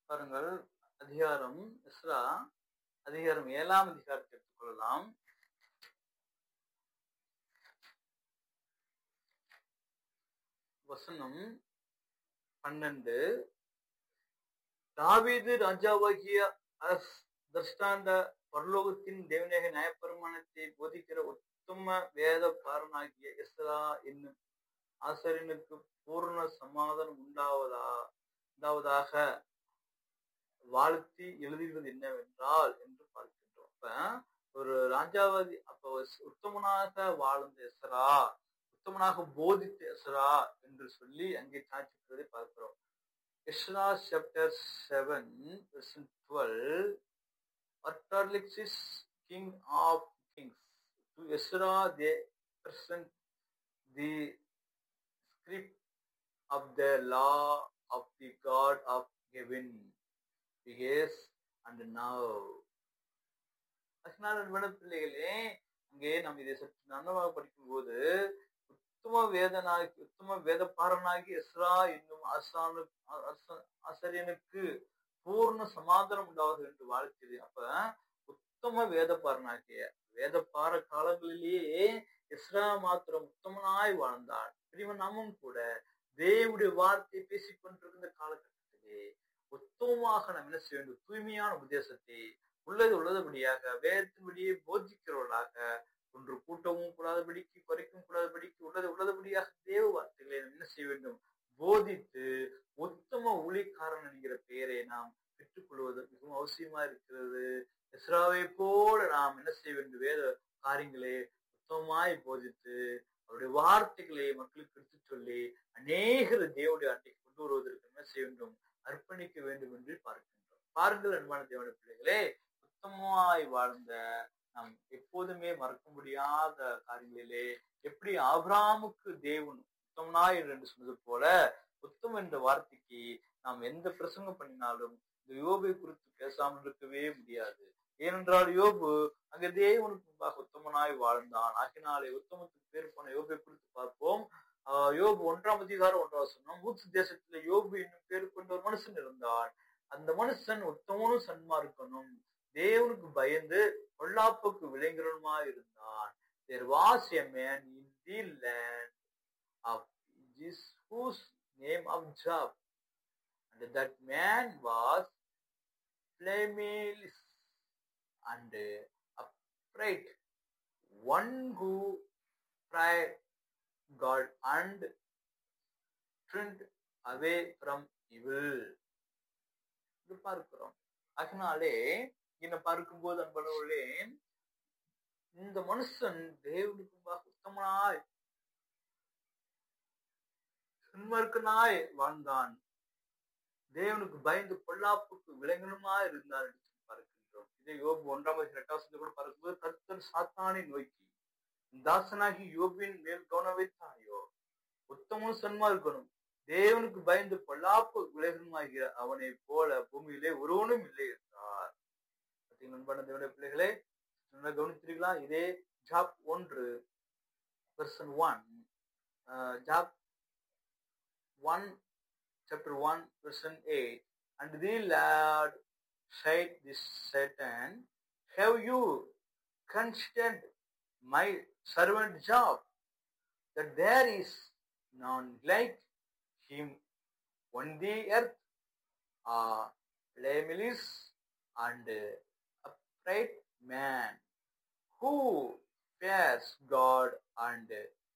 பாருங்கள் அதிகாரம் இஸ்ரா அதிகாரம் ஏழாம் அதிகாரத்தை எடுத்துக்கொள்ளலாம் வசனம் பன்னெண்டு தாவீது ராஜாவாகிய அஸ் தர்ஷ்டாண்ட பரலோகத்தின் தேவநேக நியாயப்பிரமாணத்தை போதிக்கிற உத்தம வேத பாரனாகிய இஸ்ரா என்னும் ஆசிரியனுக்கு பூர்ண சமாதானம் உண்டாவதா உண்டாவதாக வாழ்த்தி எழுதுகிறது என்னவென்றால் என்று பார்க்கின்றோம் அப்ப ஒரு ராஜாவாதி அப்ப உத்தமனாக வாழ்ந்த எசரா உத்தமனாக போதித்த எசரா என்று சொல்லி அங்கே சாட்சிக்கிறதை பார்க்கிறோம் Ezra chapter seven twelve Artaxerxes king of kings to Ezra they present the script of the law of the God of heaven yes and now அதனால் அன்பான பிள்ளைகளே அங்கே நாம் இதை சற்று நன்னமாக படிக்கும் போது உத்தம வேதனாகி உத்தம வேத பாரனாகி எஸ்ரா என்னும் அசானு ஆசிரியனுக்கு பூர்ண சமாதானம் உண்டாவது என்று வாழ்க்கிறது அப்ப உத்தம வேத பாரனாகிய வேத பார காலங்களிலேயே இஸ்ரா மாத்திரம் உத்தமனாய் வாழ்ந்தான் பிரிவன் நாமும் கூட தேவனுடைய வார்த்தை பேசிக் கொண்டிருக்கின்ற காலகட்டத்திலே உத்தமமாக நாம் என்ன செய்ய வேண்டும் தூய்மையான உபதேசத்தை உள்ளது உள்ளதுபடியாக வேதத்தின்படியே போதிக்கிறவர்களாக ஒன்று கூட்டவும் கூடாதபடிக்கு குறைக்கும் கூடாதபடிக்கு உள்ளது உள்ளதுபடியாக தேவ வார்த்தைகளை நாம் என்ன செய்ய வேண்டும் போதித்து உத்தம ஊழிக்காரன் என்கிற பெயரை நாம் பெற்றுக்கொள்வது மிகவும் அவசியமா இருக்கிறது இஸ்ராவை போல நாம் என்ன செய்ய வேண்டும் வேத காரியங்களை உத்தமமாய் போதித்து அவருடைய வார்த்தைகளை மக்களுக்கு எடுத்து சொல்லி அநேகர் தேவனுடைய அட்டைக்கு கொண்டு வருவதற்கு என்ன செய்ய வேண்டும் அர்ப்பணிக்க வேண்டும் என்று பார்க்கின்றோம் பாருங்கள் அன்பான தேவனுடைய பிள்ளைகளே உத்தமமாய் வாழ்ந்த நாம் எப்போதுமே மறக்க முடியாத காரியங்களிலே எப்படி ஆபிராமுக்கு தேவன் உத்தமனாய் என்று சொன்னது போல உத்தம் என்ற வார்த்தைக்கு நாம் எந்த பிரசங்கம் பண்ணினாலும் இந்த யோபை குறித்து பேசாமல் இருக்கவே முடியாது ஏனென்றால் யோபு அங்க தேவனுக்கு முன்பாக உத்தமனாய் வாழ்ந்தான் ஆகினாலே உத்தமத்துக்கு பேர் போன யோபை குறித்து பார்ப்போம் ஆஹ் யோபு ஒன்றாம் அதிகாரம் ஒன்றாவது சொன்னோம் ஊத்து தேசத்துல யோபு என்னும் பேர் கொண்ட ஒரு மனுஷன் இருந்தான் அந்த மனுஷன் உத்தமனும் சன்மார்க்கனும் தேவனுக்கு பயந்து பொல்லாப்புக்கு விளைங்கிறனுமா இருந்தான் there was a man in the land of this whose name of Job and that man was blameless and upright one who prayed God and turned away from evil இது பார்க்கிறோம் அதனாலே என்ன பார்க்கும்போது அன்பனவர்களே இந்த மனுஷன் தேவனுக்கு உத்தமனாய் சன்மார்க்கனாய் வாழ்ந்தான் தேவனுக்கு பயந்து பொல்லாப்புக்கு விலங்கனுமா இருந்தார் என்று பார்க்கின்றோம் இதை யோபு ஒன்றாம் வயசு எட்டாவது கூட பார்க்கும்போது கர்த்தர் சாத்தானை நோக்கி தாசனாகி யோபின் மேல் கவனம் வைத்தாயோ உத்தமும் சன்மார்க்கனும் தேவனுக்கு பயந்து பொல்லாப்பு விலகனுமாகிற அவனை போல பூமியிலே ஒருவனும் இல்லை என்றார் அன்பான தேவனுடைய பிள்ளைகளே கவனித்திருக்கீங்களா இதே ஜாப் ஒன்று verse one Job one chapter one verse eight and the Lord said this Satan, have you considered my servant Job, that there is none like him on the earth, uh, blameless and upright man, who fears God and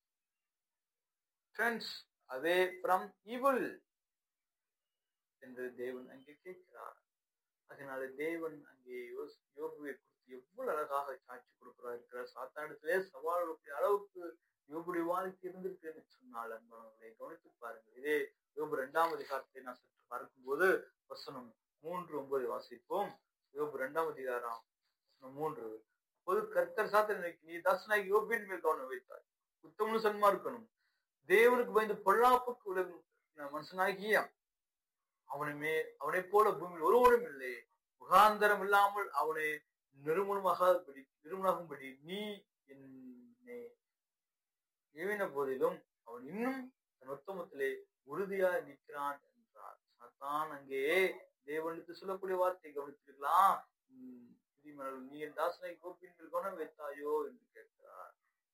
turns away from evil. என்று தேவன் அங்கே கேட்கிறார் அதனால தேவன் அங்கே யோபுவை குறித்து எவ்வளவு அழகாக சாட்சி கொடுக்கிறா இருக்கிறார் சாத்தானத்திலே சவால் அளவுக்கு யோபுடைய வாழ்க்கை இருந்திருக்கு சொன்னால் அன்பவர்களை கவனித்து பாருங்கள் இதே யோபு இரண்டாம் அதிகாரத்தை நான் சற்று பார்க்கும்போது வசனம் மூன்று ஒன்பது வாசிப்போம் யோபு இரண்டாம் அதிகாரம் வசனம் மூன்று பொது கர்த்தர் சாத்தனை நீ தாசனாகி யோபின் மேல் கவனம் வைத்தார் உத்தமனு சன்மார்க்கணும் தேவனுக்கு பயந்து பொல்லாப்புக்கு உலகம் மனுஷனாகிய அவனுமே அவனை போல பூமியில் ஒருவரும் இல்லை முகாந்தரம் இல்லாமல் அவனை நிறுவனமாகாதபடி நிறுவனமாகும்படி நீ என்னை ஏவின போதிலும் அவன் இன்னும் தன் உத்தமத்திலே உறுதியாய் நிற்கிறான் என்றார் சாத்தான் அங்கே தேவனுக்கு சொல்லக்கூடிய வார்த்தை கவனித்திருக்கலாம் உம், பிரியமானவர்களே, நீ என் தாசனை கோப்பின் குணம் வைத்தாயோ என்று கேட்கிறார்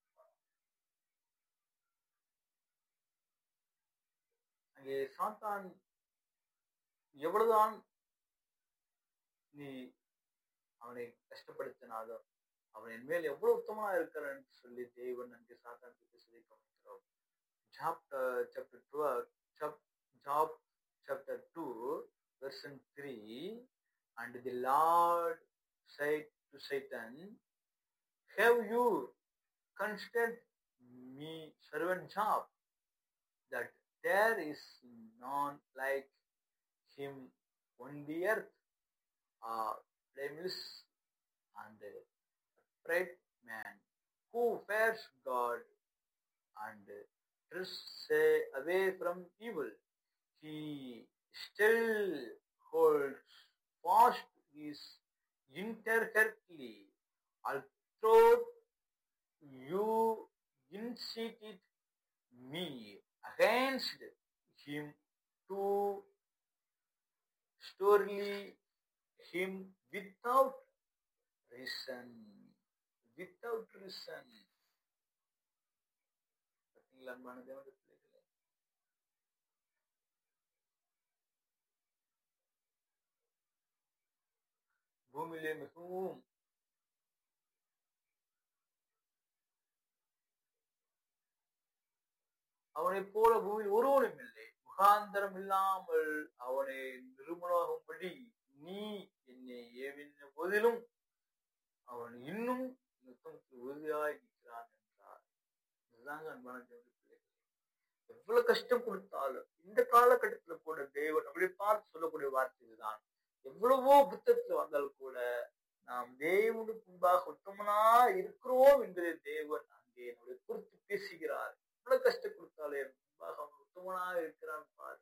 அங்கே சாத்தான் எவ்வளவுதான் நீ அவனை கஷ்டப்படுத்தினாலும் அவன் என் மேல் எவ்வளவு உத்தமனா இருக்கிறான் என்று சொல்லி தேவன் அங்கே சாத்தானுக்கு சொல்லி கவனிக்கிறோம் chapter chapter twelve Job chapter two verse three and the Lord said to Satan, Have you considered me, servant Job, that there is none like him on the earth, uh, blameless and upright man, who fears God and turns away from evil. He still holds fast his integrity, although you incited me against him to story him without reason. Without reason. பார்த்தீங்களா அன்பான தேவனுடைய பிள்ளைகளே? பூமியிலே மிகவும் அவனைப் போல பூமியில் ஒருவனும் இல்லை முகாந்தரம் இல்லாமல் அவனை நிருமலாகும்படி நீ என்னை ஏவின போதிலும் அவன் இன்னும் யுத்தத்துக்கு உறுதியாய் நிற்கிறான் என்றார் இதுதாங்க அன்பான தேவனுடைய பிள்ளைகளே எவ்வளவு கஷ்டம் கொடுத்தாலும் இந்த காலகட்டத்துல கூட தேவன் அப்படி பார்த்து சொல்லக்கூடிய வார்த்தை இதுதான் எவ்வளவோ புத்தகத்துல வந்தாலும் கூட நாம் தேவனுக்கு முன்பாக உத்தமனா இருக்கிறோம் என்பதை தேவன் அங்கே நம்முடைய குறித்து பேசுகிறார் எவ்வளவு கஷ்டம் கொடுத்தாலும் என் முன்பாக அவன் உத்தமனா இருக்கிறான் பாரு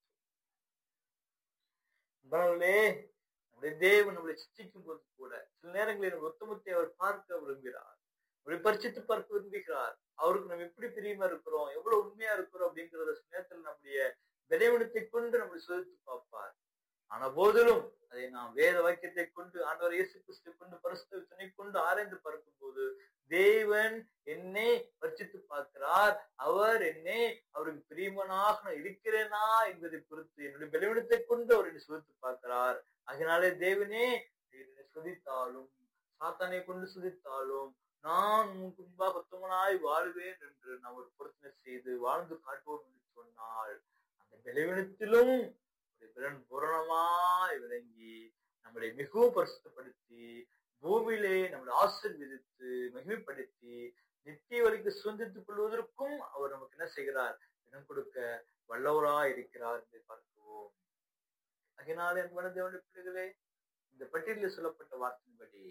நண்பர்களே, நம்முடைய தேவன் நம்மளை சித்திக்கும் போது கூட சில நேரங்களில் நம்ம உத்தமத்தை அவர் பார்க்க விரும்புகிறார் நம்மளை பரிச்சித்து பார்க்க விரும்புகிறார் அவருக்கு நம்ம எப்படி பிரியமா இருக்கிறோம் எவ்வளவு உண்மையா இருக்கிறோம் அப்படிங்கறத சில நேரத்தில் நம்முடைய பலவீனத்தை கொண்டு நம்மளை சோதித்து பார்ப்பார் ஆன போதிலும் அதை நாம் வேத வாக்கியத்தை கொண்டு ஆண்டவர் இயேசு கிறிஸ்துவை கொண்டு பரிசுத்த துணை கொண்டு ஆராய்ந்து பார்க்கும் போது தேவன் என்னை பரிசித்து பார்க்கிறார் அவர் என்னை அவருக்கு பிரியமனாக நான் இருக்கிறேனா என்பதை குறித்து என்னுடைய பலவீனத்தை கொண்டு அவர் என்னை சோதித்து பார்க்கிறார் அதனாலே தேவனே நீர் என்னை சுதித்தாலும் சாத்தானை கொண்டு சுதித்தாலும் நான் உன் முன்பாக உத்தமனாய் வாழுவேன் என்று நாம் ஒரு பொருத்தனை செய்து வாழ்ந்து காட்டுவோம் என்று சொன்னால் அந்த பலவீனத்திலும் நம்முடைய பலன் பூரணமாய் விளங்கி நம்மளை மிகவும் பரிசுத்தப்படுத்தி பூமியிலே நம்மளை ஆசீர்வதித்து மகிமைப்படுத்தி நித்திய வழிக்கு சுதந்தித்துக் கொள்வதற்கும் அவர் நமக்கு என்ன செய்கிறார் இடம் கொடுக்க வல்லவராய் இருக்கிறார் என்பதை பார்க்குவோம் அதனால அன்பான தேவனுடைய பிள்ளைகளே இந்த பட்டியலில் சொல்லப்பட்ட வார்த்தையின்படி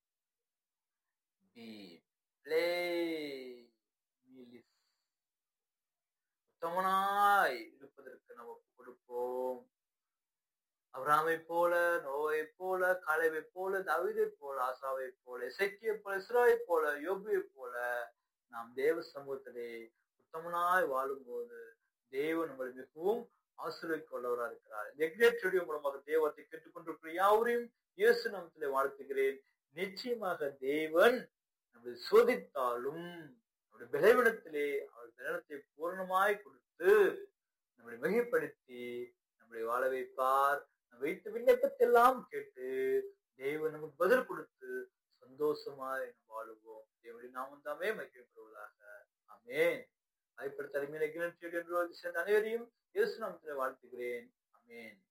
be blameless உத்தமனாய் இருப்பதற்கு நம்ம ஒப்புக் கொடுப்போம் அப்ராமை போல நோவை போல காலைவை போல தவிதை போல ஆசாவை போல இசைக்கிய போல இஸ்ராயை போல யோபியை போல நாம் தேவ சமூகத்திலே உத்தமனாய் வாழும்போது தேவன் நம்மளை மிகவும் ஆசீர்வதிக்க வல்லவராக இருக்கிறார் இந்த எக்னேட் ஸ்டுடியோ மூலமாக தேவத்தை கேட்டுக்கொண்டிருக்கிற யாவரையும் இயேசு நாமத்திலே வாழ்த்துகிறேன் நிச்சயமாக தேவன் நம்மை சோதித்தாலும் நம்முடைய பலவீனத்திலே அவர் பலனத்தை பூர்ணமாய் கொடுத்து நம்மளை மிகைப்படுத்தி நம்மளை வாழ வைப்பார் நம்ம வைத்த விண்ணப்பத்தெல்லாம் கேட்டு தேவன் நமக்கு பதில் கொடுத்து சந்தோஷமாய் நம்ம வாழுவோம் தேவனுடைய நாமம் தாமே மகிழ்ப்படுவதாக ஆமென் வாய்ப்படுத்த அருமையான கிணற்று என்று சேர்ந்த அனைவரையும் இயேசு நாமத்திலே வாழ்த்துகிறேன் ஆமென்